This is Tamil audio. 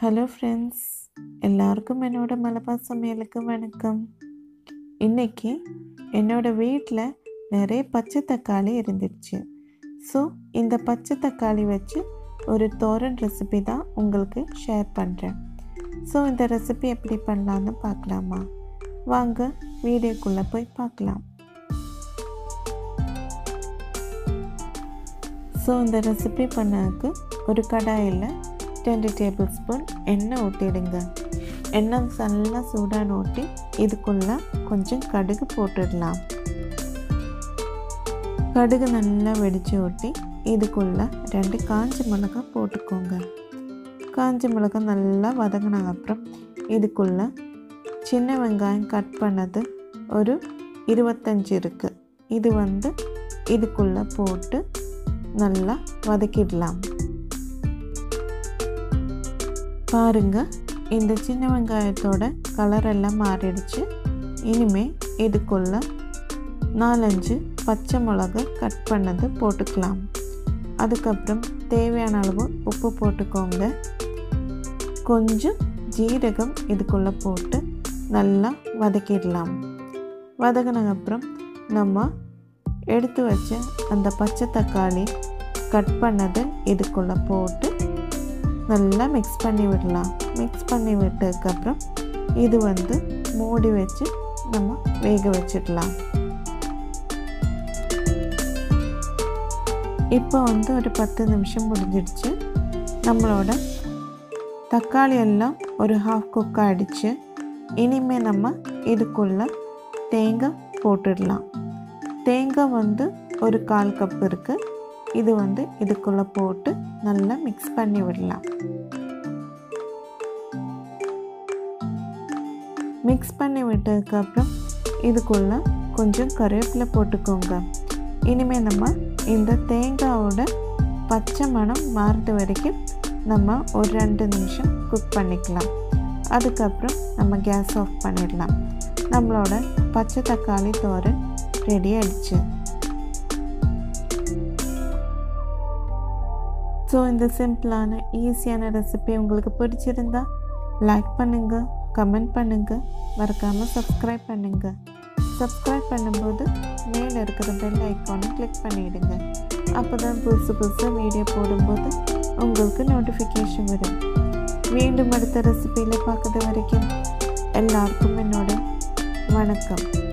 ஹலோ ஃப்ரெண்ட்ஸ் எல்லாருக்கும் என்னோட மலபார் சமையலுக்கு வணக்கம் இன்னைக்கு என்னோட வீட்டில் நிறைய பச்சை தக்காளி இருந்துச்சு ஸோ இந்த பச்சை தக்காளி வச்சு ஒரு தோரன் ரெசிபி தான் உங்களுக்கு ஷேர் பண்ணுறேன் ஸோ இந்த ரெசிபி எப்படி பண்ணலான்னு பார்க்கலாமா வாங்க வீடியோக்குள்ளே போய் பார்க்கலாம் ஸோ இந்த ரெசிபி பண்ணதுக்கு ஒரு கடாயில் ரெண்டு டேபிள் ஸ்பூன் எண்ணெய் ஊற்றிடுங்க எண்ணெய் நல்லா சூடான ஊற்றி இதுக்குள்ளே கொஞ்சம் கடுகு போட்டுடலாம் கடுகு நல்லா வெடித்து ஊற்றி இதுக்குள்ளே ரெண்டு காஞ்ச மிளகாய் போட்டுக்கோங்க காஞ்ச மிளகாய் நல்லா வதங்கின அப்புறம் இதுக்குள்ளே சின்ன வெங்காயம் கட் பண்ணது ஒரு இருபத்தஞ்சி இருக்குது இது வந்து இதுக்குள்ளே போட்டு நல்லா வதக்கிடலாம் பாருங்க இந்த சின்ன வெங்காயத்தோட கலர் எல்லாம் மாறிடுச்சு இனிமே இதுக்குள்ள நாலஞ்சு பச்சை மிளகா கட் பண்ணது போட்டுக்கலாம் அதுக்கப்புறம் தேவையான அளவு உப்பு போட்டுக்கோங்க கொஞ்சம் ஜீரகம் இதுக்குள்ளே போட்டு நல்லா வதக்கிடலாம் வதக்கின அப்புறம் நம்ம எடுத்து வச்ச அந்த பச்சை தக்காளி கட் பண்ணதை இதுக்குள்ளே போட்டு நல்லா மிக்ஸ் பண்ணி விடலாம் மிக்ஸ் பண்ணி விட்டதுக்கப்புறம் இது வந்து மூடி வச்சு நம்ம வேக வச்சிடலாம் இப்போ வந்து ஒரு பத்து நிமிஷம் முடிஞ்சிடுச்சு நம்மளோட தக்காளி எல்லாம் ஒரு ஹாஃப் குக் ஆகிடுச்சு இனிமேல் நம்ம இதுக்குள்ளே தேங்காய் போட்டுடலாம் தேங்காய் வந்து ஒரு கால் கப் இருக்குது இது வந்து இதுக்குள்ளே போட்டு நல்லா மிக்ஸ் பண்ணி விடலாம் மிக்ஸ் பண்ணி விட்டதுக்கப்புறம் இதுக்குள்ளே கொஞ்சம் கருவேப்பிலை போட்டுக்கோங்க இனிமேல் நம்ம இந்த தேங்காயோட பச்சை மணம் மாறுது வரைக்கும் நம்ம ஒரு ரெண்டு நிமிஷம் குக் பண்ணிக்கலாம் அதுக்கப்புறம் நம்ம கேஸ் ஆஃப் பண்ணிடலாம் நம்மளோட பச்சை தக்காளி தோரன் ரெடி ஆயிடுச்சு ஸோ இந்த சிம்பிளான ஈஸியான ரெசிபி உங்களுக்கு பிடிச்சிருந்தா லைக் பண்ணுங்கள் கமெண்ட் பண்ணுங்கள் மறக்காமல் சப்ஸ்கிரைப் பண்ணுங்கள் சப்ஸ்கிரைப் பண்ணும்போது மேலே இருக்கிற பெல் ஐக்கானை கிளிக் பண்ணிவிடுங்க அப்போ தான் புதுசு புதுசாக வீடியோ போடும்போது உங்களுக்கு நோட்டிஃபிகேஷன் வரும் மீண்டும் அடுத்த ரெசிபியில் பார்க்குறது வரைக்கும் எல்லாருக்கும் என்னோட வணக்கம்